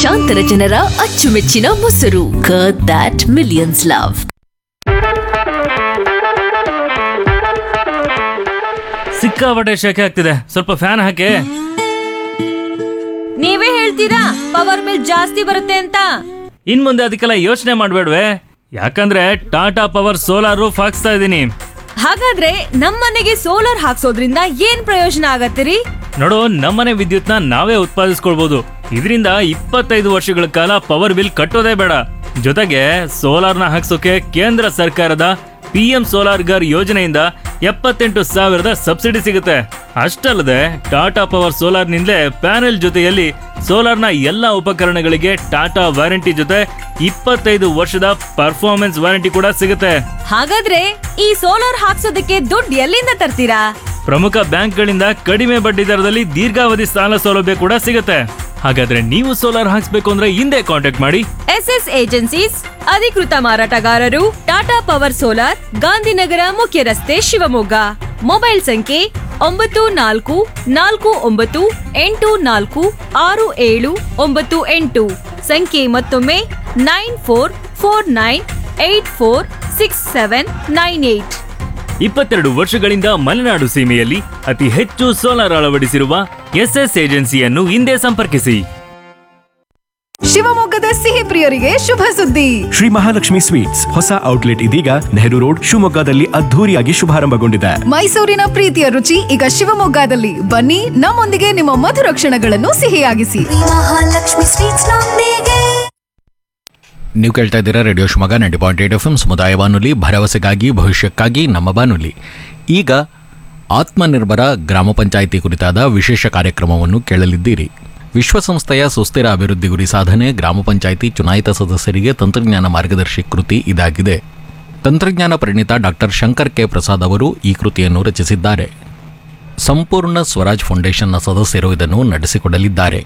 ಲಕ್ಷಾಂತರ ಜನರ ಅಚ್ಚುಮೆಚ್ಚಿನ ಮೊಸರು ದಟ್ ಮಿಲಿಯನ್ಸ್ ಲವ್ ಸಿಕ್ಕಾಪಟ್ಟೆ ಶೆಕೆ ಆಗ್ತಿದೆ ಸ್ವಲ್ಪ ಫ್ಯಾನ್ ಹಾಕಿ ನೀವೇ ಹೇಳ್ತೀರಾ ಪವರ್ ಬಿಲ್ ಜಾಸ್ತಿ ಬರುತ್ತೆ ಅಂತ ಇನ್ ಮುಂದೆ ಅದಕ್ಕೆಲ್ಲ ಯೋಚನೆ ಮಾಡ್ಬೇಡ್ವೆ ಯಾಕಂದ್ರೆ ಟಾಟಾ ಪವರ್ ಸೋಲಾರ್ ರೂಫ್ ಹಾಕ್ಸ್ತಾ ಇದ್ದೀನಿ ಹಾಗಾದ್ರೆ ನಮ್ಮನೆಗೆ ಸೋಲಾರ್ ಹಾಕ್ಸೋದ್ರಿಂದ ಏನ್ ಪ್ರಯೋಜನ ಆಗತ್ತಿರಿ ನೋಡು ನಮ್ಮನೆ ವಿದ್ಯುತ್ನ ನಾವೇ ಉತ್ಪಾದಿಸ್ಕೊಳ್ಬಹುದು ಇದರಿಂದ ಇಪ್ಪತ್ತೈದು ವರ್ಷಗಳ ಕಾಲ ಪವರ್ ಬಿಲ್ ಕಟ್ಟೋದೇ ಬೇಡ ಜೊತೆಗೆ ಸೋಲಾರ್ನ ಹಾಕ್ಸೋಕೆ ಕೇಂದ್ರ ಸರ್ಕಾರದ ಪಿ ಎಂ ಸೋಲಾರ್ ಗರ್ ಯೋಜನೆಯಿಂದ ಎಪ್ಪತ್ತೆಂಟು ಸಾವಿರದ ಸಬ್ಸಿಡಿ ಸಿಗುತ್ತೆ ಅಷ್ಟಲ್ಲದೆ ಟಾಟಾ ಪವರ್ ಸೋಲಾರ್ನಿಂದಲೇ ಪ್ಯಾನೆಲ್ ಜೊತೆಯಲ್ಲಿ ಸೋಲಾರ್ನ ಎಲ್ಲ ಉಪಕರಣಗಳಿಗೆ ಟಾಟಾ ವಾರಂಟಿ ಜೊತೆ ಇಪ್ಪತ್ತೈದು ವರ್ಷದ ಪರ್ಫಾರ್ಮೆನ್ಸ್ ವಾರಂಟಿ ಕೂಡ ಸಿಗುತ್ತೆ ಹಾಗಾದ್ರೆ ಈ ಸೋಲಾರ್ ಹಾಕ್ಸೋದಕ್ಕೆ ದುಡ್ಡು ಎಲ್ಲಿಂದ ತರ್ತೀರಾ ಪ್ರಮುಖ ಬ್ಯಾಂಕ್ಗಳಿಂದ ಕಡಿಮೆ ಬಡ್ಡಿ ದರದಲ್ಲಿ ದೀರ್ಘಾವಧಿ ಸಾಲ ಸೌಲಭ್ಯ ಕೂಡ ಸಿಗುತ್ತೆ ಹಾಗಾದ್ರೆ ನೀವು ಸೋಲಾರ್ ಹಾಕ್ಸ್ಬೇಕು ಅಂದ್ರೆ ಹಿಂದೆ ಕಾಂಟ್ಯಾಕ್ಟ್ ಮಾಡಿ ಎಸ್ ಎಸ್ ಏಜೆನ್ಸೀಸ್ ಅಧಿಕೃತ ಮಾರಾಟಗಾರರು ಟಾಟಾ ಪವರ್ ಸೋಲಾರ್ ಗಾಂಧಿನಗರ ಮುಖ್ಯ ರಸ್ತೆ ಶಿವಮೊಗ್ಗ ಮೊಬೈಲ್ ಸಂಖ್ಯೆ ಒಂಬತ್ತು ನಾಲ್ಕು ನಾಲ್ಕು ಒಂಬತ್ತು ಎಂಟು ನಾಲ್ಕು ಆರು ಏಳು ಒಂಬತ್ತು ಎಂಟು ಸಂಖ್ಯೆ ಮತ್ತೊಮ್ಮೆ nine four four nine eight four six seven nine eight ಇಪ್ಪತ್ತೆರಡು ವರ್ಷಗಳಿಂದ ಮಲೆನಾಡು ಸೀಮೆಯಲ್ಲಿ ಅತಿ ಹೆಚ್ಚು ಸೋಲಾರ್ ಅಳವಡಿಸಿರುವ ಎಸ್ಎಸ್ ಏಜೆನ್ಸಿಯನ್ನು ಹಿಂದೆ ಸಂಪರ್ಕಿಸಿ ಶಿವಮೊಗ್ಗದ ಸಿಹಿ ಪ್ರಿಯರಿಗೆ ಶುಭ ಸುದ್ದಿ ಶ್ರೀ ಮಹಾಲಕ್ಷ್ಮಿ ಸ್ವೀಟ್ಸ್ ಹೊಸ ಔಟ್ಲೆಟ್ ಇದೀಗ ನೆಹರು ರೋಡ್ ಶಿವಮೊಗ್ಗದಲ್ಲಿ ಅದ್ಧೂರಿಯಾಗಿ ಶುಭಾರಂಭಗೊಂಡಿದೆ ಮೈಸೂರಿನ ಪ್ರೀತಿಯ ರುಚಿ ಈಗ ಶಿವಮೊಗ್ಗದಲ್ಲಿ ಬನ್ನಿ ನಮ್ಮೊಂದಿಗೆ ನಿಮ್ಮ ಮಧುರ ಕ್ಷಣಗಳನ್ನು ಸಿಹಿಯಾಗಿಸಿ ಮಹಾಲಕ್ಷ್ಮಿ ಸ್ವೀಟ್ಸ್ ನೊಂದಿಗೆ ನೀವು ಕೇಳ್ತಾ ಇದ್ದೀರಾ radio Shivamogga ninety point eight F M ಸಮುದಾಯ ಬಾನುಲಿ ಭರವಸೆಗಾಗಿ ಭವಿಷ್ಯಕ್ಕಾಗಿ ನಮ್ಮ ಬಾನುಲಿ ಈಗ ಆತ್ಮನಿರ್ಭರ ಗ್ರಾಮ ಪಂಚಾಯಿತಿ ಕುರಿತಾದ ವಿಶೇಷ ಕಾರ್ಯಕ್ರಮವನ್ನು ಕೇಳಲಿದ್ದೀರಿ ವಿಶ್ವಸಂಸ್ಥೆಯ ಸುಸ್ಥಿರ ಅಭಿವೃದ್ಧಿ ಗುರಿ ಸಾಧನೆ ಗ್ರಾಮ ಪಂಚಾಯಿತಿ ಚುನಾಯಿತ ಸದಸ್ಯರಿಗೆ ತಂತ್ರಜ್ಞಾನ ಮಾರ್ಗದರ್ಶಿ ಕೃತಿ ಇದಾಗಿದೆ ತಂತ್ರಜ್ಞಾನ ಪರಿಣಿತ ಡಾಕ್ಟರ್ ಶಂಕರ್ ಕೆ ಪ್ರಸಾದ್ ಅವರು ಈ ಕೃತಿಯನ್ನು ರಚಿಸಿದ್ದಾರೆ ಸಂಪೂರ್ಣ ಸ್ವರಾಜ್ ಫೌಂಡೇಶನ್ನ ಸದಸ್ಯರು ಇದನ್ನು ನಡೆಸಿಕೊಡಲಿದ್ದಾರೆ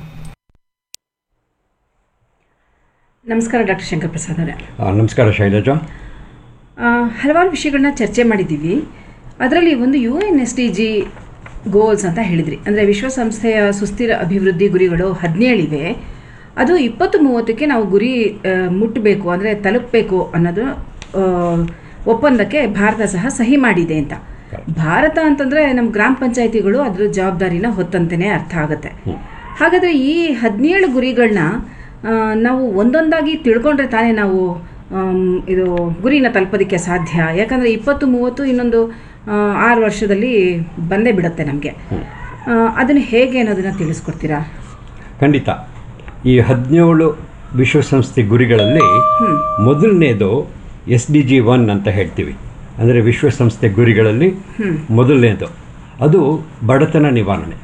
ನಮಸ್ಕಾರ ಡಾಕ್ಟರ್ ಶಂಕರ್ ಪ್ರಸಾದ್ ಅವರೇ ಆ, ನಮಸ್ಕಾರ ಶೈಲಜಾ ಆ, ಹಲವಾರು ವಿಷಯಗಳನ್ನ ಚರ್ಚೆ ಮಾಡಿದ್ದೀವಿ ಅದರಲ್ಲಿ ಒಂದು U N S D G goals ಅಂತ ಹೇಳಿದ್ರಿ ಅಂದರೆ ವಿಶ್ವಸಂಸ್ಥೆಯ ಸುಸ್ಥಿರ ಅಭಿವೃದ್ಧಿ ಗುರಿಗಳು ಹದಿನೇಳಿವೆ ಅದು ಇಪ್ಪತ್ತು ಮೂವತ್ತಕ್ಕೆ ನಾವು ಗುರಿ ಆ, ಮುಟ್ಟಬೇಕು ಅಂದರೆ ತಲುಪಬೇಕು ಅನ್ನೋದು ಆ, ಒಪ್ಪಂದಕ್ಕೆ ಭಾರತ ಸಹ ಸಹಿ ಮಾಡಿದೆ ಅಂತ ಭಾರತ ಅಂತಂದರೆ ನಮ್ಮ ಗ್ರಾಮ ಪಂಚಾಯಿತಿಗಳು ಅದ್ರ ಜವಾಬ್ದಾರಿನ ಹೊತ್ತಂತೆಯೇ ಅರ್ಥ ಆಗುತ್ತೆ ಹಾಗಾದರೆ ಈ ಹದಿನೇಳು ಗುರಿಗಳನ್ನ ನಾವು ಒಂದೊಂದಾಗಿ ತಿಳ್ಕೊಂಡ್ರೆ ತಾನೇ ನಾವು ಆಮ್, ಇದು ಗುರಿನ ತಲುಪೋದಕ್ಕೆ ಸಾಧ್ಯ ಯಾಕಂದರೆ ಇಪ್ಪತ್ತು ಮೂವತ್ತು ಇನ್ನೊಂದು ಆ, ಆರು ವರ್ಷದಲ್ಲಿ ಬಂದೇ ಬಿಡುತ್ತೆ ನಮಗೆ ಅದನ್ನು ಹೇಗೆ ಅನ್ನೋದನ್ನು ತಿಳಿಸ್ಕೊಡ್ತೀರಾ ಖಂಡಿತ ಈ ಹದಿನೇಳು ವಿಶ್ವಸಂಸ್ಥೆ ಗುರಿಗಳಲ್ಲಿ ಮೊದಲನೇದು ಎಸ್ ಡಿ ಜಿ ಒನ್ ಅಂತ ಹೇಳ್ತೀವಿ ಅಂದರೆ ವಿಶ್ವಸಂಸ್ಥೆ ಗುರಿಗಳಲ್ಲಿ ಮೊದಲನೇದು ಅದು ಬಡತನ ನಿವಾರಣೆ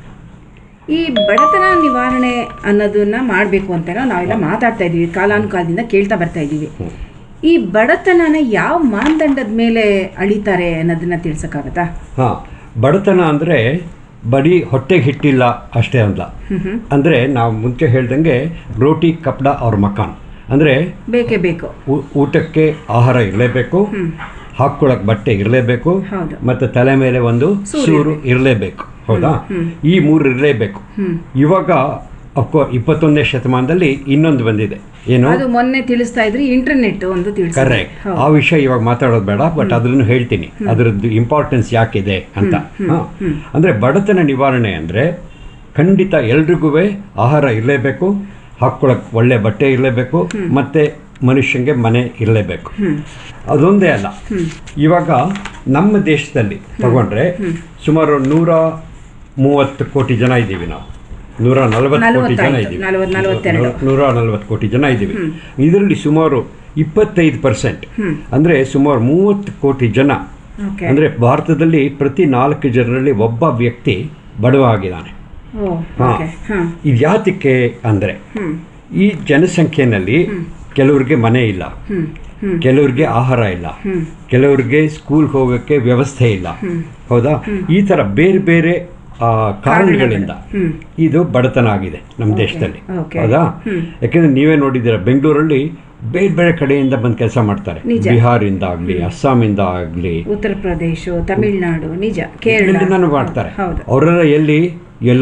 ಈ ಬಡತನ ನಿವಾರಣೆ ಅನ್ನೋದನ್ನ ಮಾಡಬೇಕು ಅಂತ ನಾವೆಲ್ಲ ಮಾತಾಡ್ತಾ ಇದ್ದೀವಿ ಕಾಲಾನುಕಾಲದಿಂದ ಕೇಳ್ತಾ ಬರ್ತಾ ಇದ್ದೀವಿ ಈ ಬಡತನನ ಯಾವ ಮಾನದಂಡದ ಮೇಲೆ ಅಳಿತಾರೆ ಅನ್ನೋದನ್ನ ತಿಳ್ಸಕ್ಕಾಗತ್ತಾ ಹಾಂ ಬಡತನ ಅಂದರೆ ಬರೀ ಹೊಟ್ಟೆಗೆ ಹಿಟ್ಟಿಲ್ಲ ಅಷ್ಟೇ ಅಲ್ಲ ಅಂದರೆ ನಾವು ಮುಂಚೆ ಹೇಳ್ದಂಗೆ ರೋಟಿ ಕಪ್ಡ ಅವ್ರ ಮಕಾನ್ ಅಂದರೆ ಬೇಕೇ ಬೇಕು ಊ- ಊಟಕ್ಕೆ ಆಹಾರ ಇರಲೇಬೇಕು ಹಾಕ್ಕೊಳಕ್ ಬಟ್ಟೆ ಇರಲೇಬೇಕು ಹೌದು. ಮತ್ತೆ ತಲೆ ಮೇಲೆ ಒಂದು ಸೂರು ಇರಲೇಬೇಕು ಹೌದಾ ಈ ಮೂರು ಇರಲೇಬೇಕು ಇವಾಗ ಅಫ್ಕೋ ಇಪ್ಪತ್ತೊಂದನೇ ಶತಮಾನದಲ್ಲಿ ಇನ್ನೊಂದು ಬಂದಿದೆ ಏನು ಅದು ಮೊನ್ನೆ ತಿಳಿಸ್ತಾ ಇದ್ರಿ ಇಂಟರ್ನೆಟ್ ಒಂದು ತಿಳಿಸಿ ಕರೆಕ್ಟ್ ಆ ವಿಷಯ ಇವಾಗ ಮಾತಾಡೋದು ಬೇಡ ಬಟ್ ಅದನ್ನು ಹೇಳ್ತೀನಿ ಅದರದ್ದು ಇಂಪಾರ್ಟೆನ್ಸ್ ಯಾಕಿದೆ ಅಂತ ಹಾ. ಅಂದ್ರೆ ಬಡತನ ನಿವಾರಣೆ ಅಂದ್ರೆ ಖಂಡಿತ ಎಲ್ರಿಗೂ ಆಹಾರ ಇರಲೇಬೇಕು ಹಾಕ್ಕೊಳಕ್ ಒಳ್ಳೆ ಬಟ್ಟೆ ಇರಲೇಬೇಕು ಮತ್ತೆ ಮನುಷ್ಯಂಗೆ ಮನೆ ಇರಲೇಬೇಕು ಅದೊಂದೇ ಅಲ್ಲ ಇವಾಗ ನಮ್ಮ ದೇಶದಲ್ಲಿ ತಗೊಂಡ್ರೆ ಸುಮಾರು ನೂರ ಮೂವತ್ತು ಕೋಟಿ ಜನ ಇದ್ದೀವಿ ನಾವು ನೂರ ನಲವತ್ತು ಕೋಟಿ ಜನ ನಲವತ್ತಾಯ್ತು. ಇದ್ದೀವಿ ನಲವತ್ತು- ನಲವತ್ತೆರಡು. ನೂರ ನಲವತ್ತು ಕೋಟಿ ಜನ ಇದ್ದೀವಿ ಇದರಲ್ಲಿ ಸುಮಾರು ಇಪ್ಪತ್ತೈದು ಪರ್ಸೆಂಟ್ ಅಂದ್ರೆ ಸುಮಾರು ಮೂವತ್ತು ಕೋಟಿ ಜನ ಓಕೆ ಅಂದ್ರೆ ಭಾರತದಲ್ಲಿ ಪ್ರತಿ ನಾಲ್ಕು ಜನರಲ್ಲಿ ಒಬ್ಬ ವ್ಯಕ್ತಿ ಬಡವ ಆಗಿದ್ದಾನೆ ಓ ಹಾ. ಓಕೆ ಹಾಂ ಇದು ಯಾತಕ್ಕೆ ಅಂದ್ರೆ ಈ ಜನಸಂಖ್ಯೆನಲ್ಲಿ ಕೆಲವ್ರಿಗೆ ಮನೆ ಇಲ್ಲ ಕೆಲವ್ರಿಗೆ ಆಹಾರ ಇಲ್ಲ ಕೆಲವ್ರಿಗೆ ಸ್ಕೂಲ್ ಹೋಗೋಕ್ಕೆ ವ್ಯವಸ್ಥೆ ಇಲ್ಲ ಹೌದಾ ಈ ತರ ಬೇರೆ ಬೇರೆ ಆ, ಕಾರಣಗಳಿಂದ ಇದು ಬಡತನ ಆಗಿದೆ ನಮ್ಮ ದೇಶದಲ್ಲಿ ಓಕೆ. ಹೌದಾ ಯಾಕೆಂದ್ರೆ ನೀವೇ ನೋಡಿದ್ದೀರ ಬೆಂಗಳೂರಲ್ಲಿ ಬೇರೆ ಬೇರೆ ಕಡೆಯಿಂದ ಬಂದು ಕೆಲಸ ಮಾಡ್ತಾರೆ ನಿಜ. ಬಿಹಾರಿಂದ ಆಗ್ಲಿ ಅಸ್ಸಾಮಿಂದ ಆಗ್ಲಿ ಉತ್ತರ ಪ್ರದೇಶ ತಮಿಳುನಾಡು ನಿಜ ಕೇರಳ ಎಲ್ಲಿಂದನೂ ಮಾಡ್ತಾರೆ ಹೌದು ಅವರೆಲ್ಲ ಎಲ್ಲಿ ಎಲ್ಲೋ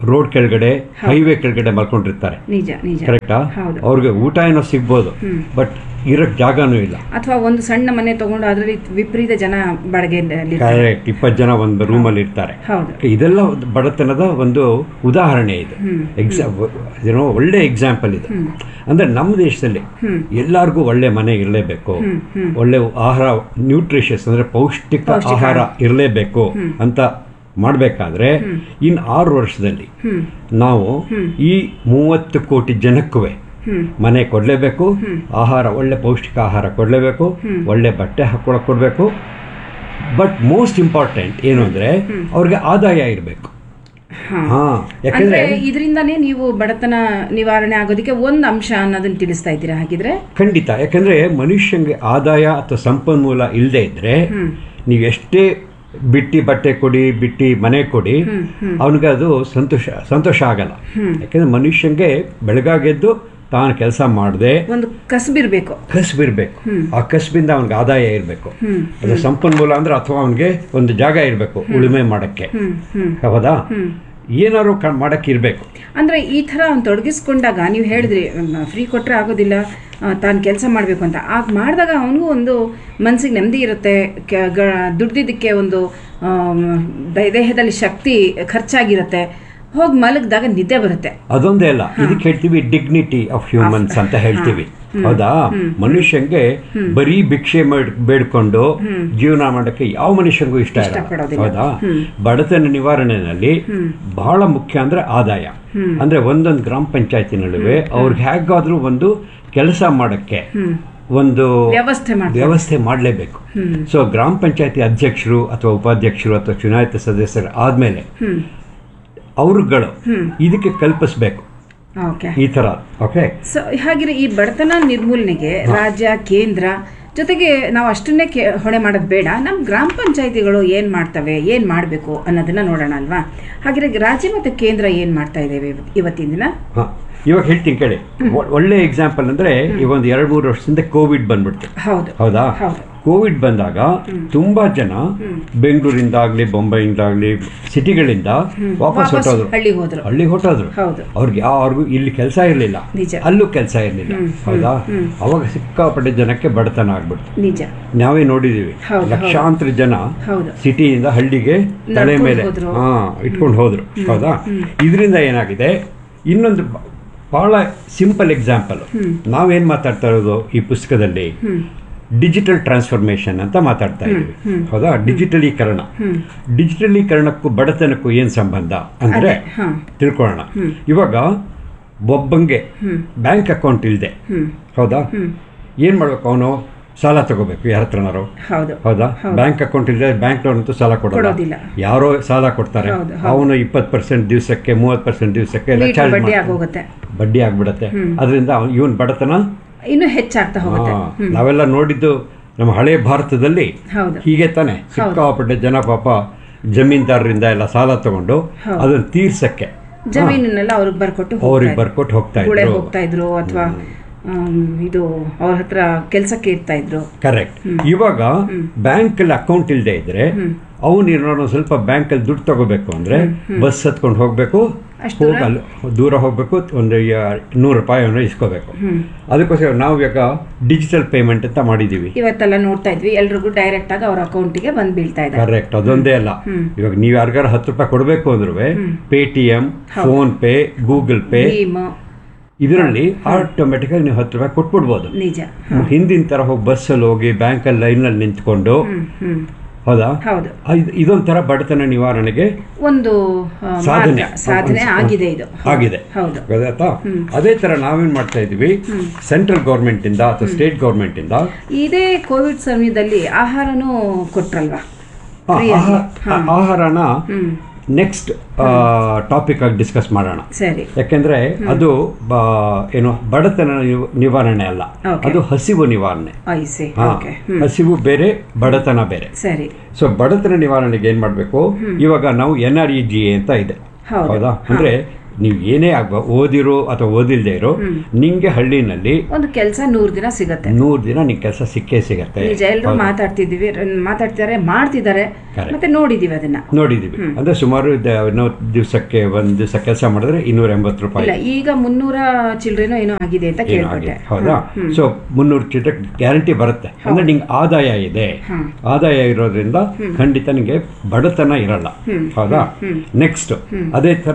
ರೋಡ್ ಕೆಳಗಡೆ ಹೈವೇ ಕೆಳಗಡೆ ಮಲ್ಕೊಂಡಿರ್ತಾರೆ ನಿಜ ನಿಜ ಕರೆಕ್ಟಾ ಹೌದು ಅವ್ರಿಗೆ ಊಟ ಏನೋ ಸಿಗ್ಬೋದು ಬಟ್ ಇರಕ್ ಜಾಗನೂ ಇಲ್ಲ ಅಥವಾ ಒಂದು ಸಣ್ಣ ಮನೆ ತಗೊಂಡು ಅದರಲ್ಲಿ ವಿಪರೀತ ಜನ ಬಾಡಿಗೆಯಲ್ಲಿ ಕರೆಕ್ಟ್ ಇಪ್ಪತ್ತು ಜನ ಒಂದು ರೂಮಲ್ಲಿ ಇರ್ತಾರೆ ಹೌದು ಇದೆಲ್ಲ ಒಂದು ಬಡತನದ ಒಂದು ಉದಾಹರಣೆ ಇದು ಎಕ್ಸಾ ಏನೋ ಒಳ್ಳೆ ಎಕ್ಸಾಂಪಲ್ ಇದು ಅಂದ್ರೆ ನಮ್ಮ ದೇಶದಲ್ಲಿ ಎಲ್ಲರಿಗೂ ಒಳ್ಳೆ ಮನೆ ಇರಲೇಬೇಕು ಒಳ್ಳೆ ಆಹಾರ ನ್ಯೂಟ್ರಿಷಿಯಸ್ ಅಂದ್ರೆ ಪೌಷ್ಟಿಕ ಆಹಾರ ಇರಲೇಬೇಕು ಅಂತ ಮಾಡಬೇಕಾದ್ರೆ ಇನ್ ಆರು ವರ್ಷದಲ್ಲಿ ನಾವು ಈ ಮೂವತ್ತು ಕೋಟಿ ಜನಕ್ಕೂ ಮನೆ ಕೊಡಲೇಬೇಕು ಆಹಾರ ಒಳ್ಳೆ ಪೌಷ್ಟಿಕ ಆಹಾರ ಕೊಡಲೇಬೇಕು ಒಳ್ಳೆ ಬಟ್ಟೆ ಹಾಕೊಳಕ್ ಕೊಡಬೇಕು ಬಟ್ ಮೋಸ್ಟ್ ಇಂಪಾರ್ಟೆಂಟ್ ಏನು ಅಂದ್ರೆ ಅವ್ರಿಗೆ ಆದಾಯ ಇರಬೇಕು ಹಾ ಯಾಕಂದ್ರೆ ಅಂದ್ರೆ ಇದರಿಂದಾನೇ ನೀವು ಬಡತನ ನಿವಾರಣೆ ಆಗೋದಕ್ಕೆ ಒಂದು ಅಂಶ ಅನ್ನೋದನ್ನ ತಿಳಿಸ್ತಾ ಇದ್ದೀರಾ ಹಾಗಿದ್ರೆ ಖಂಡಿತ ಯಾಕಂದ್ರೆ ಮನುಷ್ಯಂಗೆ ಆದಾಯ ಅಥವಾ ಸಂಪನ್ಮೂಲ ಇಲ್ಲದೆ ಇದ್ರೆ ನೀವು ಎಷ್ಟೇ ಬಿಟ್ಟಿ ಬಟ್ಟೆ ಕೊಡಿ ಬಿಟ್ಟಿ ಮನೆ ಕೊಡಿ ಅವನಿಗೆ ಅದು ಸಂತೋಷ ಸಂತೋಷ ಆಗಲ್ಲ ಯಾಕಂದ್ರೆ ಮನುಷ್ಯಂಗೆ ಬೆಳಗಾಗೆದ್ದು ತಾನು ಕೆಲಸ ಮಾಡದೆ ಒಂದು ಕಸಬಿರ್ಬೇಕು ಕಸ್ಬಿರ್ಬೇಕು ಆ ಕಸ್ಬಿಂದ ಅವನಿಗೆ ಆದಾಯ ಇರಬೇಕು ಅದು ಸಂಪನ್ಮೂಲ ಅಂದ್ರೆ ಅಥವಾ ಅವನಿಗೆ ಒಂದು ಜಾಗ ಇರಬೇಕು ಉಳುಮೆ ಮಾಡಕ್ಕೆ ಹೌದಾ ಏನಾದ್ರು ಕ- ಮಾಡಕ್ಕೆ ಇರಬೇಕು ಅಂದ್ರೆ ಈ ತರ ಅವ್ನು ತೊಡಗಿಸ್ಕೊಂಡಾಗ ನೀವು ಹೇಳಿದ್ರಿ ಫ್ರೀ ಕೊಟ್ರೆ ಆಗೋದಿಲ್ಲ ತಾನು ಕೆಲಸ ಮಾಡಬೇಕು ಅಂತ ಆಗ ಮಾಡಿದಾಗ ಅವನಿಗೂ ಒಂದು ಮನಸ್ಸಿಗೆ ನೆಮ್ಮದಿ ಇರುತ್ತೆ ಕ- ಗ- ದುಡ್ದಿದ್ದಕ್ಕೆ ಒಂದು ಆಮ್, ದೇ- ದೇಹದಲ್ಲಿ ಶಕ್ತಿ ಖರ್ಚಾಗಿರುತ್ತೆ ಹೋಗಿ ಮಲಗಿದಾಗ ನಿದ್ದೆ ಬರುತ್ತೆ ಅದೊಂದೇ ಅಲ್ಲ ಇದಕ್ಕೆ ಹೇಳ್ತೀವಿ ಡಿಗ್ನಿಟಿ ಆಫ್ ಹ್ಯೂಮನ್ಸ್ ಅಂತ ಹೇಳ್ತೀವಿ ಹೌದಾ ಮನುಷ್ಯಂಗೆ ಬರೀ ಭಿಕ್ಷೆ ಮಾಡ್- ಬೇಡ್ಕೊಂಡು ಜೀವನ ಮಾಡಕ್ಕೆ ಯಾವ ಮನುಷ್ಯಂಗೂ ಇಷ್ಟ ಇರಲ್ಲ ಇಷ್ಟಪಡೋದಿಲ್ಲ. ಹೌದಾ ಬಡತನ ನಿವಾರಣೆಯಲ್ಲಿ ಬಹಳ ಮುಖ್ಯ ಅಂದ್ರೆ ಆದಾಯ ಅಂದ್ರೆ ಒಂದೊಂದು ಗ್ರಾಮ ಪಂಚಾಯತಿ ನಡುವೆ ಅವ್ರಿಗೆ ಹೇಗಾದ್ರೂ ಒಂದು ಕೆಲಸ ಮಾಡಕ್ಕೆ ಒಂದು ವ್ಯವಸ್ಥೆ ಮಾಡ್ತಾರೆ. ವ್ಯವಸ್ಥೆ ಮಾಡಲೇಬೇಕು ಸೊ ಗ್ರಾಮ ಪಂಚಾಯತಿ ಅಧ್ಯಕ್ಷರು ಅಥವಾ ಉಪಾಧ್ಯಕ್ಷರು ಅಥವಾ ಚುನಾಯಿತ ಸದಸ್ಯರು ಆದ್ಮೇಲೆ ಅವರುಗಳು ಇದಕ್ಕೆ ಕಲ್ಪಿಸ್ಬೇಕು ಓಕೆ ಈ ತರ ಓಕೆ ಸೊ ಹಾಗಿದ್ರೆ ಈ ಬಡತನ ನಿರ್ಮೂಲನೆಗೆ ರಾಜ್ಯ ಕೇಂದ್ರ ಜೊತೆಗೆ ನಾವು ಅಷ್ಟನ್ನೇ ಕೇ ಹೊಣೆ ಮಾಡೋದು ಬೇಡ ನಮ್ಮ ಗ್ರಾಮ ಪಂಚಾಯತಿಗಳು ಏನು ಮಾಡ್ತವೆ ಏನು ಮಾಡಬೇಕು ಅನ್ನೋದನ್ನ ನೋಡೋಣ ಅಲ್ವಾ ಹಾಗಿದ್ರೆ ರಾಜ್ಯ ಮತ್ತು ಕೇಂದ್ರ ಏನು ಮಾಡ್ತಾ ಇದ್ದೇವೆ ಇವತ್- ಇವತ್ತಿನ ದಿನ ಹ. ಇವಾಗ ಹೇಳ್ತೀನಿ ಕೇಳಿ ಒ- ಒಳ್ಳೆ ಎಕ್ಸಾಂಪಲ್ ಅಂದ್ರೆ ಈ ಒಂದು ಎರಡು ಮೂರು ವರ್ಷದಿಂದ ಕೋವಿಡ್ ಬಂದ್ಬಿಡ್ತು ಹೌದು ಹೌದಾ ಹೌದು. ಕೋವಿಡ್ ಬಂದಾಗ ತುಂಬಾ ಜನ ಬೆಂಗಳೂರಿಂದ ಆಗ್ಲಿ ಬೊಂಬೈಯಿಂದ ಆಗ್ಲಿ ಸಿಟಿಗಳಿಂದ ವಾಪಸ್ ವಾಪಸ್ ಹೊಟ್ಟೋದ್ರು ಹಳ್ಳಿಗೆ ಹೋದ್ರು. ಹಳ್ಳಿಗೆ ಹೊಟ್ಟೋದ್ರು ಹೌದು. ಅವ್ರಿಗೆ ಯಾರಿಗೂ ಇಲ್ಲಿ ಕೆಲಸ ಇರಲಿಲ್ಲ ನಿಜ. ಅಲ್ಲೂ ಕೆಲಸ ಇರಲಿಲ್ಲ ಹೌದಾ ಅವಾಗ ಸಿಕ್ಕಾಪಟ್ಟೆ ಜನಕ್ಕೆ ಬಡತನ ಆಗ್ಬಿಡ್ತು ನಿಜ ನಾವೇ ನೋಡಿದೀವಿ ಹೌದು, ಲಕ್ಷಾಂತರ ಜನ ಹೌದು. ಸಿಟಿಯಿಂದ ಹಳ್ಳಿಗೆ ತಲೆ ನಡ್ಕೊಂಡ್ ಮೇಲೆ ಹೋದ್ರು. ಹಾ ಇಟ್ಕೊಂಡು ಹೋದ್ರು ಹೌದಾ ಇದರಿಂದ ಏನಾಗಿದೆ ಇನ್ನೊಂದು ಬ- ಬಹಳ ಸಿಂಪಲ್ ಎಕ್ಸಾಂಪಲ್ ನಾವೇನ್ ಮಾತಾಡ್ತಾ ಇರೋದು ಈ ಪುಸ್ತಕದಲ್ಲಿ ಡಿಜಿಟಲ್ ಟ್ರಾನ್ಸ್ಫಾರ್ಮೇಶನ್ ಅಂತ ಮಾತಾಡ್ತಾ ಇದ್ದೀವಿ ಹೌದಾ ಡಿಜಿಟಲೀಕರಣ ಡಿಜಿಟಲೀಕರಣಕ್ಕೂ ಬಡತನಕ್ಕೂ ಏನ್ ಸಂಬಂಧ ಅಂದ್ರೆ ಹಾ. ತಿಳ್ಕೊಳ್ಳೋಣ ಇವಾಗ ಒಬ್ಬಂಗೆ ಬ್ಯಾಂಕ್ ಅಕೌಂಟ್ ಇಲ್ಲದೆ ಹೌದಾ ಏನ್ ಮಾಡ್ಬೇಕು ಅವನು ಸಾಲ ತಗೋಬೇಕು ಯಾರ ಹತ್ರನಾರು ಹೌದು ಹೌದಾ ಬ್ಯಾಂಕ್ ಅಕೌಂಟ್ ಇಲ್ಲದೆ ಬ್ಯಾಂಕ್ನವ್ರಂತೂ ಸಾಲ ಕೊಡೋಲ್ಲ ಕೊಡೋದಿಲ್ಲ. ಯಾರೋ ಸಾಲ ಕೊಡ್ತಾರೆ ಹೌದು, ಅವನು ಇಪ್ಪತ್ತು ಪರ್ಸೆಂಟ್ ದಿವಸಕ್ಕೆ ಮೂವತ್ತು ಪರ್ಸೆಂಟ್ ದಿವಸಕ್ಕೆ ಎಲ್ಲ ಲೀಟರ್ ಚಾರ್ಜ್ ಬಡ್ಡಿ ಮಾಡ್ತಾನೆ. ಆಗೋಗುತ್ತೆ ಬಡ್ಡಿ ಆಗ್ಬಿಡತ್ತೆ ಅದರಿಂದ ಇವನ್ ಬಡತನ ಇನ್ನೂ ಹೆಚ್ಚಾಗ್ತಾ ಹೋಗುತ್ತೆ ಆ, ನಾವೆಲ್ಲ ನೋಡಿದ್ದು ನಮ್ಮ ಹಳೆ ಭಾರತದಲ್ಲಿ ಹೌದು. ಹೀಗೆ ತಾನೆ ಸಿಕ್ಕಾಪಟ್ಟೆ ಜನ ಪಾಪ ಜಮೀನ್ದಾರರಿಂದ ಎಲ್ಲ ಸಾಲ ತಗೊಂಡು ಅದನ್ನ ತೀರ್ಸಕ್ಕೆ ಜಮೀನನ್ನೆಲ್ಲ ಅವ್ರಿಗೆ ಬರ್ಕೊಟ್ಟು ಹೋಗ್ತಾ ಅವ್ರಿಗೆ ಇದ್ರು. ಬರ್ಕೊಟ್ಟು ಹೋಗ್ತಾ ಗುಳೆ ಇದ್ರು ಹೋಗ್ತಾ ಇದ್ರು ಅಥವಾ ಇದು ಅವ್ರ ಹತ್ರ ಕೆಲಸಕ್ಕೆ ಇರ್ತಾ ಇದ್ರು ಕರೆಕ್ಟ್ ಇವಾಗ ಬ್ಯಾಂಕಲ್ಲಿ ಅಕೌಂಟ್ ಇಲ್ಲದೆ ಇದ್ರೆ ಅವನು ಏನಾದ್ರು ಸ್ವಲ್ಪ ಬ್ಯಾಂಕಲ್ಲಿ ದುಡ್ಡು ತಗೋಬೇಕು ಅಂದ್ರೆ ಬಸ್ ಹತ್ಕೊಂಡು ಹೋಗ್ಬೇಕು ಅಷ್ಟು ಹೋಗಿ ಅಲ್ಲಿ ದೂರ ಹೋಗ್ಬೇಕು ಒಂದು ಯ- ನೂರು ರೂಪಾಯಿ ಏನೋ ಇಸ್ಕೋಬೇಕು ಅದಕ್ಕೋಸ್ಕರ ನಾವು ಇವಾಗ ಡಿಜಿಟಲ್ ಪೇಮೆಂಟ್ ಅಂತ ಮಾಡಿದೀವಿ ಇವತ್ತೆಲ್ಲ ನೋಡ್ತಾ ಇದ್ವಿ ಎಲ್ರಿಗೂ ಡೈರೆಕ್ಟ್ ಆಗಿ ಅವ್ರ ಅಕೌಂಟಿಗೆ ಬಂದು ಬೀಳ್ತಾ ಇದೆ ಕರೆಕ್ಟ್ ಅದೊಂದೇ ಅಲ್ಲ ಇವಾಗ ನೀವು ಯಾರಿಗಾರ ಹತ್ತು ರೂಪಾಯಿ ಕೊಡಬೇಕು ಅಂದ್ರೂ Paytm PhonePe Google pay ಭೀಮ್ ಇದರಲ್ಲಿ ಆಟೋಮೆಟಿಕ್ ನೀವು ಹತ್ತು ರೂಪಾಯಿ ಕೊಟ್ಬಿಡ್ಬೋದು ನಿಜ ಹಿಂದಿನ ತರ ಹೋಗಿ ಬಸ್ಸಲ್ಲಿ ಹೋಗಿ ಬ್ಯಾಂಕಲ್ಲಿ ಲೈನಲ್ಲಿ ನಿಂತ್ಕೊಂಡು ಹೌದಾ ಹೌದು ಆ, ಇದ್- ಇದೊಂಥರ ಬಡತನ ನಿವಾರಣೆಗೆ ಒಂದು ಆ, ಸಾಧನೆ ಮಾರ್ಗ, ಸಾಧನೆ ಆಗಿದೆ ಇದು ಆಗಿದೆ ಹೌದು ಗೊತ್ತಾಯ್ತಾ ಅದೇ ತರ ನಾವೇನ್ ಮಾಡ್ತಾ ಇದೀವಿ ಸೆಂಟ್ರಲ್ ಗೌರ್ಮೆಂಟ್ ಇಂದ ಅಥವಾ ಸ್ಟೇಟ್ ಗೌರ್ಮೆಂಟ್ ಇಂದ ಇದೇ ಕೋವಿಡ್ ಸಮಯದಲ್ಲಿ ಆಹಾರನೂ ಕೊಟ್ರಲ್ವಾ ಆ, Free ಆಗಿ. ಆಹಾರ- ಆಹಾರನ ನೆಕ್ಸ್ಟ್ ಟಾಪಿಕ್ ಆಗಿ ಡಿಸ್ಕಸ್ ಮಾಡೋಣ ಸರಿ ಯಾಕೆಂದ್ರೆ ಅದು ಬ- ಏನು ಬಡತನ ನಿವ- ನಿವಾರಣೆ ಅಲ್ಲ Okay. ಅದು ಹಸಿವು ನಿವಾರಣೆ ಐಸಿ ಹಾ, ಓಕೆ ಹಸಿವು ಬೇರೆ ಬಡತನ ಬೇರೆ ಸರಿ ಸೊ ಬಡತನ ನಿವಾರಣೆಗೆ ಏನ್ ಮಾಡ್ಬೇಕು ಇವಾಗ ನಾವು N R E G A ಅಂತ ಇದೆ ಹೌದು. ಹೌದಾ ಅಂದ್ರೆ ನೀವು ಏನೇ ಆಗ್ಬ ಓದಿರೋ ಅಥವಾ ಓದಿಲ್ದೇ ಇರೋ ನಿಂಗೆ ಹಳ್ಳಿನಲ್ಲಿ ಒಂದು ಕೆಲಸ ನೂರು ದಿನ ಸಿಗತ್ತೆ ನೂರು ದಿನ ನಿಂಗೆ ಕೆಲಸ ಸಿಕ್ಕೇ ಸಿಗತ್ತೆ ನಿಜ ಎಲ್ಲರೂ ಹೌದು. ಮಾತಾಡ್ತಿದ್ದೀವಿ ರ- ಮಾತಾಡ್ತಿದ್ದಾರೆ ಮಾಡ್ತಿದ್ದಾರೆ Correct. ಮತ್ತೆ ನೋಡಿದೀವಿ ಅದನ್ನ ನೋಡಿದೀವಿ ಅಂದ್ರೆ ಸುಮಾರು ದ- ಏನೋ ದಿವಸಕ್ಕೆ ಒಂದ್ ದಿವಸ ಕೆಲಸ ಮಾಡಿದ್ರೆ ಇನ್ನೂರ ಎಂಬತ್ತು ರೂಪಾಯಿ ಇಲ್ಲ ಈಗ ಮುನ್ನೂರ ಚಿಲ್ಡ್ರೇನೋ ಏನೋ ಆಗಿದೆ ಅಂತ ಏನೋ ಕೇಳ್ಪಟ್ಟೆ ಆಗಿದೆ. ಹೌದಾ ಸೊ ಮುನ್ನೂರು ಚಿತ್ರ ಗ್ಯಾರಂಟಿ ಬರುತ್ತೆ ಅಂದ್ರೆ ನಿಂಗೆ ಆದಾಯ ಇದೆ ಆದಾಯ ಇರೋದ್ರಿಂದ ಖಂಡಿತ ನಿಂಗೆ ಬಡತನ ಇರಲ್ಲ ಹೌದಾ ನೆಕ್ಸ್ಟ್ ಅದೇ ತರ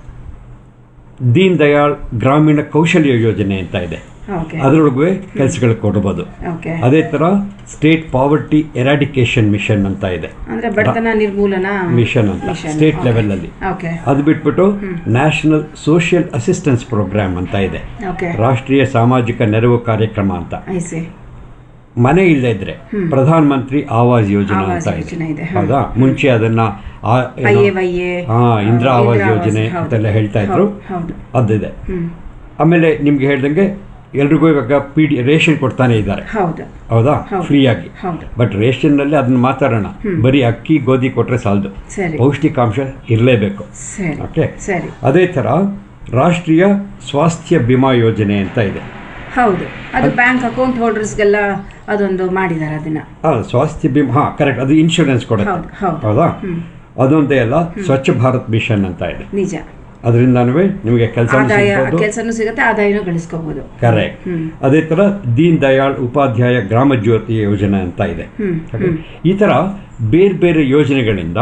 ದೀನ್ ದಯಾಳ್ ಗ್ರಾಮೀಣ ಕೌಶಲ್ಯ ಯೋಜನೆ ಅಂತ ಇದೆ ಓಕೆ ಅದರೊಳಗೆ ಕೆಲಸಗಳು ಕೊಡ್ಬೋದು ಓಕೆ ಅದೇ ತರ ಸ್ಟೇಟ್ ಪಾವರ್ಟಿ ಎರಾಡಿಕೇಶನ್ ಮಿಷನ್ ಅಂತ ಇದೆ ಅಂದ್ರೆ ಬಡತನ ನಿರ್ಮೂಲನಾ ಮಿಷನ್ ಅಂತ ಮಿಷನ್. State Okay. ಲೆವೆಲ್ ಅಲ್ಲಿ ಓಕೆ ಅದು ಬಿಟ್ಬಿಟ್ಟು ನ್ಯಾಷನಲ್ ಸೋಷಿಯಲ್ ಅಸಿಸ್ಟೆನ್ಸ್ ಪ್ರೋಗ್ರಾಮ್ ಅಂತ ಇದೆ ಓಕೆ ರಾಷ್ಟ್ರೀಯ ಸಾಮಾಜಿಕ ನೆರವು ಕಾರ್ಯಕ್ರಮ ಅಂತ ಐಸಿ ಮನೆ ಇಲ್ಲದೆ ಇದ್ರೆ ಪ್ರಧಾನ ಮಂತ್ರಿ ಆವಾಸ್ ಯೋಜನಾ ಆವಾಸ್ ಅಂತ ಯೋಜನೆ ಇದೆ, ಇದೆ ಹಾ. ಹೌದಾ ಮುಂಚೆ ಅದನ್ನ ಆ- ಏನು- ಐ ಎ ವೈ ಎ ಹಾ ಇಂದಿರಾ ಆವಾಸ್ ಇಂದಿರಾ ಆವಾಸ್, ಯೋಜನೆ ಹೌದು. ಅಂತೆಲ್ಲ ಹೇಳ್ತಾ ಇದ್ರು ಹೌದು, ಹೌದು. ಅದಿದೆ ಆಮೇಲೆ ನಿಮ್ಗೆ ಹೇಳ್ದಂಗೆ ಎಲ್ರಿಗೂ ಇವಾಗ ಪಿ ಡಿ ರೇಷನ್ ಕೊಡ್ತಾನೆ ಇದ್ದಾರೆ ಹೌದು ಹೌದಾ ಹೌದು. ಫ್ರೀ ಆಗಿ ಹೌದು. ಬಟ್ ರೇಷನ್ ನಲ್ಲಿ ಅದನ್ನ ಮಾತಾಡೋಣ ಬರೀ ಅಕ್ಕಿ ಗೋಧಿ ಕೊಟ್ರೆ ಸಾಲದು ಸರಿ. ಪೌಷ್ಟಿಕಾಂಶ ಇರಲೇಬೇಕು ಸರಿ ಓಕೆ ಸರಿ ಅದೇ ತರ ರಾಷ್ಟ್ರೀಯ ಸ್ವಾಸ್ಥ್ಯ ಬಿಮಾ ಯೋಜನೆ ಅಂತ ಇದೆ ಹೌದು ಅದು ಬ್ಯಾಂಕ್ ಅಕೌಂಟ್ ಹೋಲ್ಡರ್ಸ್ಗೆಲ್ಲ ಅದೊಂದು ಮಾಡಿದ್ದಾರೆ ಅದನ್ನ ಆ, ಸ್ವಾಸ್ಥ್ಯ ಬಿಮಾ ಹಾ ಕರೆಕ್ಟ್ ಅದು ಇನ್ಶೂರೆನ್ಸ್ ಕೊಡುತ್ತೆ ಹೌದು, ಹೌದು. ಹೌದಾ ಅದೊಂದೇ ಅಲ್ಲ ಸ್ವಚ್ಛ ಭಾರತ್ ಮಿಷನ್ ಅಂತ ಇದೆ ನಿಜ ಅದರಿಂದನೂ ನಿಮಗೆ ಕೆಲಸ ಆದಾಯ ಸಿಗ್ಬೋದು ಕೆಲಸನೂ ಸಿಗುತ್ತೆ ಆದಾಯನೂ ಗಳಿಸ್ಕೋಬಹುದು ಕರೆಕ್ಟ್ ಅದೇ ತರ ದೀನ್ ದಯಾಳ್ ಉಪಾಧ್ಯಾಯ ಗ್ರಾಮ ಜ್ಯೋತಿ ಯೋಜನೆ ಅಂತ ಇದೆ Okay? ಈ ತರ ಬೇರೆ ಬೇರೆ ಯೋಜನೆಗಳಿಂದ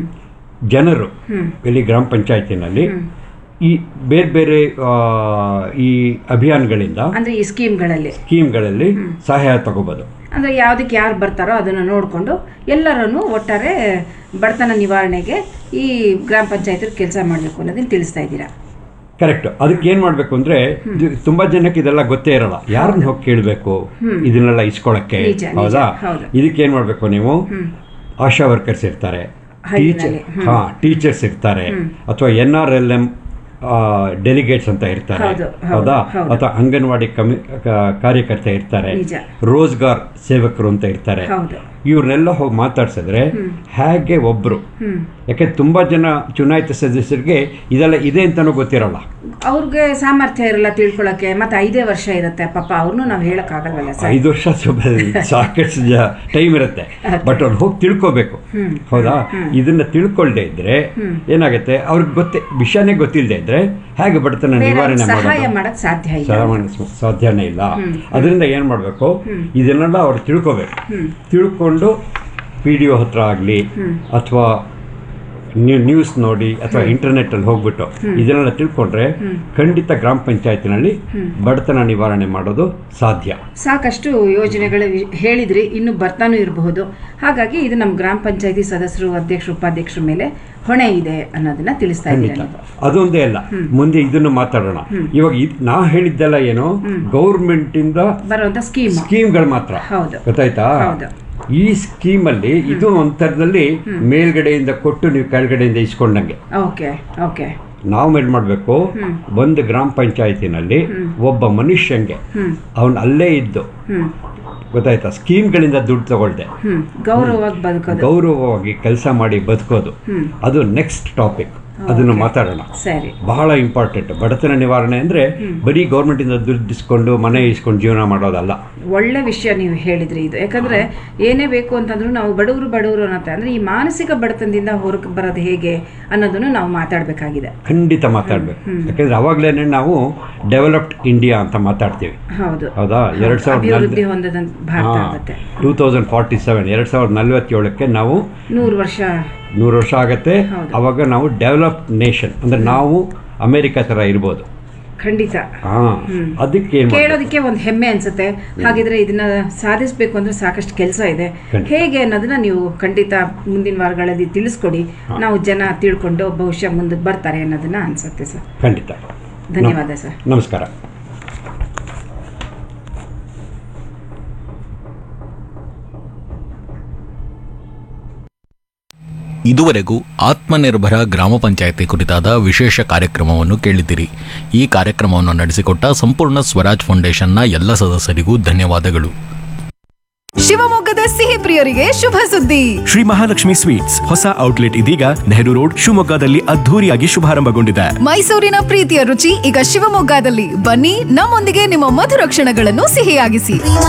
ಜನರು ಇಲ್ಲಿ ಗ್ರಾಮ ಪಂಚಾಯತಿನಲ್ಲಿ ಈ ಬೇರೆ ಬೇರೆ ಆ, ಈ ಅಭಿಯಾನಗಳಿಂದ ಅಂದ್ರೆ ಈ ಸ್ಕೀಮ್ಗಳಲ್ಲಿ ಸ್ಕೀಮ್ಗಳಲ್ಲಿ ಸಹಾಯ ತಗೋಬಹುದು ಅಂದ್ರೆ ಯಾವ್ದಕ್ಕೆ ಯಾರು ಬರ್ತಾರೋ ಅದನ್ನ ನೋಡಿಕೊಂಡು ಎಲ್ಲರನ್ನು ಒಟ್ಟಾರೆ ಬಡತನ ನಿವಾರಣೆಗೆ ಈ ಗ್ರಾಮ ಪಂಚಾಯತ್ ಕೆಲಸ ಮಾಡಬೇಕು ಅನ್ನೋದನ್ನ ತಿಳಿಸ್ತಾ ಇದ್ದೀರಾ ಕರೆಕ್ಟ್ ಅದಕ್ಕೆ ಏನ್ ಮಾಡ್ಬೇಕು ಅಂದ್ರೆ ಇದು ತುಂಬಾ ಜನಕ್ಕೆ ಇದೆಲ್ಲ ಗೊತ್ತೇ ಇರಲ್ಲ ಯಾರನ್ನ ಹೋಗಿ ಕೇಳಬೇಕು ಇದನ್ನೆಲ್ಲ ಇಸ್ಕೊಳಕ್ಕೆ ನಿಜ, ನಿಜ, ಹೌದಾ ಹೌದು. ಇದಕ್ಕೆ ಏನ್ ಮಾಡ್ಬೇಕು ನೀವು ಆಶಾ ವರ್ಕರ್ಸ್ ಇರ್ತಾರೆ ಟೀಚರ್ ಹಳ್ಳಿನಲ್ಲಿ, ಹಾ ಟೀಚರ್ಸ್ ಇರ್ತಾರೆ ಅಥವಾ N R L M delegates ಅಂತ ಇರ್ತಾರೆ ಹೌದು, ಹೌದು, ಹೌದಾ ಹೌದು. ಅಥವಾ ಅಂಗನವಾಡಿ ಕಮಿ ಕ- ಕಾರ್ಯಕರ್ತ ಇರ್ತಾರೆ ನಿಜ. ರೋಜ್ಗಾರ್ ಸೇವಕರು ಅಂತ ಇರ್ತಾರೆ ಹೌದು. ಇವ್ರನ್ನೆಲ್ಲ ಹೋಗಿ ಮಾತಾಡ್ಸಿದ್ರೆ ಹೇಗೆ ಒಬ್ರು ಯಾಕೆ ತುಂಬಾ ಜನ ಚುನಾಯಿತ ಸದಸ್ಯರಿಗೆ ಇದೆಲ್ಲ ಇದೆ ಅಂತಾನೂ ಗೊತ್ತಿರಲ್ಲ ಅವ್ರಿಗೆ ಸಾಮರ್ಥ್ಯ ಇರಲ್ಲ ತಿಳ್ಕೊಳಕ್ಕೆ ಮತ್ತೆ ಐದೇ ವರ್ಷ ಇರುತ್ತೆ ಪಾಪ ಅವ್ರನ್ನೂ ನಾವು ಹೇಳಕ್ ಆಗಲ್ವಲ್ಲ ಸರ್ ಐದು ವರ್ಷ ಸ್ವಲ್ಪ ಸಾಕಷ್ಟು ಟೈಮ್ ಇರುತ್ತೆ ಬಟ್ ಅವ್ರು ಹೋಗಿ ತಿಳ್ಕೋಬೇಕು ಹೌದಾ ಇದನ್ನ ತಿಳ್ಕೊಳ್ದೆ ಇದ್ರೆ ಏನಾಗುತ್ತೆ ಅವ್ರಿಗೆ ಗೊತ್ತೇ ವಿಷಯನೇ ಗೊತ್ತಿಲ್ಲದೆ ಇದ್ರೆ ಹೇಗೆ ಬಡತನ ಬೇರೆ ನಿವಾರಣೆ ಸಹಾಯ ಮಾಡೋದು ಮಾಡಕ್ ಸಾಧ್ಯ ಇಲ್ಲ ಸಹಾಯ ಸಾಧ್ಯನೇ ಇಲ್ಲ ಅದರಿಂದ ಏನ್ ಮಾಡ್ಬೇಕು ಇದನ್ನೆಲ್ಲ ಅವ್ರು ತಿಳ್ಕೋಬೇಕು ತಿಳ್ಕೊಂಡು ಪಿ ಡಿ ಒ ಹತ್ರ ಆಗಲಿ ಅಥವಾ ನ್ಯೂಸ್ ನೋಡಿ ಅಥವಾ ಇಂಟರ್ನೆಟ್ ಅಲ್ಲಿ ಹೋಗ್ಬಿಟ್ಟು ಇದನ್ನೆಲ್ಲ ತಿಳ್ಕೊಂಡ್ರೆ ಖಂಡಿತ ಗ್ರಾಮ ಪಂಚಾಯತಿನಲ್ಲಿ ಬಡತನ ನಿವಾರಣೆ ಮಾಡೋದು ಸಾಧ್ಯ ಸಾಕಷ್ಟು ಯೋಜನೆಗಳು ವಿ- ಹೇಳಿದ್ರಿ ಇನ್ನು ಬರ್ತಾನೂ ಇರಬಹುದು ಹಾಗಾಗಿ ಇದು ನಮ್ಮ ಗ್ರಾಮ ಪಂಚಾಯತಿ ಸದಸ್ಯರು ಅಧ್ಯಕ್ಷರು ಉಪಾಧ್ಯಕ್ಷರ ಮೇಲೆ ಹೊಣೆ ಇದೆ ಅನ್ನೋದನ್ನ ತಿಳಿಸ್ತಾ ಖಂಡಿತ ಇದ್ದೀರಾ ಅದೊಂದೇ ಅಲ್ಲ ಮುಂದೆ ಇದನ್ನು ಮಾತಾಡೋಣ ಇವಾಗ ಇದ್- ನಾ ಹೇಳಿದ್ದೆಲ್ಲ ಏನು ಗೌರ್ಮೆಂಟ್ ಇಂದ ಬರುವಂತ ಸ್ಕೀಮ್ ಸ್ಕೀಮ್ಗಳು ಮಾತ್ರ ಹೌದು. ಗೊತ್ತಾಯ್ತಾ ಹೌದು. ಈ ಸ್ಕೀಮ್ ಅಲ್ಲಿ ಇದು ಒಂಥರದಲ್ಲಿ ಮೇಲ್ಗಡೆಯಿಂದ ಕೊಟ್ಟು ನೀವು ಕೆಳಗಡೆಯಿಂದ ಇಸ್ಕೊಂಡಂಗೆ ಓಕೆ ಓಕೆ ನಾವು ಏನ್ ಮಾಡ್ಬೇಕು ಒಂದು ಗ್ರಾಮ ಪಂಚಾಯತಿನಲ್ಲಿ ಒಬ್ಬ ಮನುಷ್ಯಂಗೆ ಅವನ್ ಅಲ್ಲೇ ಇದ್ದು ಗೊತ್ತಾಯ್ತಾ ಸ್ಕೀಮ್ಗಳಿಂದ ದುಡ್ಡು ತಗೊಳ್ದೆ ಹ್ಮ್ ಗೌರವವಾಗಿ ಬದುಕೋದು ಗೌರವವಾಗಿ ಕೆಲಸ ಮಾಡಿ ಬದುಕೋದು ಅದು ನೆಕ್ಸ್ಟ್ ಟಾಪಿಕ್ ಅದನ್ನು ಮಾತಾಡೋಣ ಸರಿ ಬಹಳ ಇಂಪಾರ್ಟೆಂಟ್ ಬಡತನ ನಿವಾರಣೆ ಅಂದ್ರೆ ಬರೀ ಗೌರ್ಮೆಂಟ್ ಇಂದ ದುಡ್ಡು ಇಸ್ಕೊಂಡು ಮನೆ ಇಸ್ಕೊಂಡು ಜೀವನ ಮಾಡೋದಲ್ಲ ಒಳ್ಳೆ ವಿಷಯ ನೀವು ಹೇಳಿದ್ರಿ ಇದು ಯಾಕಂದ್ರೆ ಏನೇ ಬೇಕು ಅಂತಂದ್ರೂ ನಾವು ಬಡವರು ಬಡವರು ಅನ್ನತ್ತೆ ಅಂದ್ರೆ ಈ ಮಾನಸಿಕ ಬಡತನದಿಂದ ಹೊರಗೆ ಬರೋದು ಹೇಗೆ ಅನ್ನೋದನ್ನು ನಾವು ಮಾತಾಡಬೇಕಾಗಿದೆ ಖಂಡಿತ ಮಾತಾಡ್ಬೇಕು ಯಾಕಂದ್ರೆ ಅವಾಗ್ಲೇನೆ ನಾವು ಡೆವಲಪ್ಡ್ ಇಂಡಿಯಾ ಅಂತ ಮಾತಾಡ್ತೀವಿ ಹೌದು ಹೌದಾ ಎರಡ್ ಅಭಿವೃದ್ಧಿ ಸಾವಿರದ ಹೊಂದದ ಭಾರತ ಆಗುತ್ತೆ ಟೂ ತೌಸಂಡ್ ಫಾರ್ಟಿ ಸೆವೆನ್ ಎರಡ್ ಸಾವಿರದ ನಲವತ್ತೇಳಕ್ಕೆ ನಾವು ನೂರು ವರ್ಷ ನೂರು ವರ್ಷ ಆಗತ್ತೆ ಹೌದು. ಅವಾಗ ನಾವು ಡೆವಲಪ್ಡ್ ನೇಷನ್ ಅಂದ್ರೆ ನಾವು ಅಮೆರಿಕ ತರ ಇರ್ಬೋದು ಖಂಡಿತ ಹಾ ಅದಕ್ಕೆ ಏನ್ ಮಾಡ್ಬೇಕು? ಕೇಳೋದಕ್ಕೆ ಒಂದು ಹೆಮ್ಮೆ ಅನ್ಸುತ್ತೆ ಹಾಗಿದ್ರೆ ಇದನ್ನ ಸಾಧಿಸಬೇಕು ಅಂದ್ರೆ ಸಾಕಷ್ಟು ಕೆಲಸ ಇದೆ ಖಂಡಿತ. ಹೇಗೆ ಅನ್ನೋದನ್ನ ನೀವು ಖಂಡಿತ ಮುಂದಿನ ವಾರಗಳಲ್ಲಿ ತಿಳಿಸ್ಕೊಡಿ ನಾವು ಜನ ತಿಳ್ಕೊಂಡು ಬಹುಶಃ ಮುಂದಕ್ಕೆ ಬರ್ತಾರೆ ಅನ್ನೋದನ್ನ ಅನ್ಸುತ್ತೆ ಸರ್ ಖಂಡಿತ ಧನ್ಯವಾದ ಸರ್ ನಮಸ್ಕಾರ ಇದುವರೆಗೂ ಆತ್ಮನಿರ್ಭರ ಗ್ರಾಮ ಪಂಚಾಯತಿ ಕುರಿತಾದ ವಿಶೇಷ ಕಾರ್ಯಕ್ರಮವನ್ನು ಕೇಳಿದಿರಿ ಈ ಕಾರ್ಯಕ್ರಮವನ್ನು ನಡೆಸಿಕೊಟ್ಟ ಸಂಪೂರ್ಣ ಸ್ವರಾಜ್ ಫೌಂಡೇಶನ್ನ ಎಲ್ಲ ಸದಸ್ಯರಿಗೂ ಧನ್ಯವಾದಗಳು ಶಿವಮೊಗ್ಗದ ಸಿಹಿ ಪ್ರಿಯರಿಗೆ ಶುಭ ಸುದ್ದಿ ಶ್ರೀ ಮಹಾಲಕ್ಷ್ಮಿ ಸ್ವೀಟ್ಸ್ ಹೊಸ ಔಟ್ಲೆಟ್ ಇದೀಗ ನೆಹರು ರೋಡ್ ಶಿವಮೊಗ್ಗದಲ್ಲಿ ಅದ್ಧೂರಿಯಾಗಿ ಶುಭಾರಂಭಗೊಂಡಿದೆ ಮೈಸೂರಿನ ಪ್ರೀತಿಯ ರುಚಿ ಈಗ ಶಿವಮೊಗ್ಗದಲ್ಲಿ ಬನ್ನಿ ನಮ್ಮೊಂದಿಗೆ ನಿಮ್ಮ ಮಧುರ ಕ್ಷಣಗಳನ್ನು ಸಿಹಿಯಾಗಿಸಿ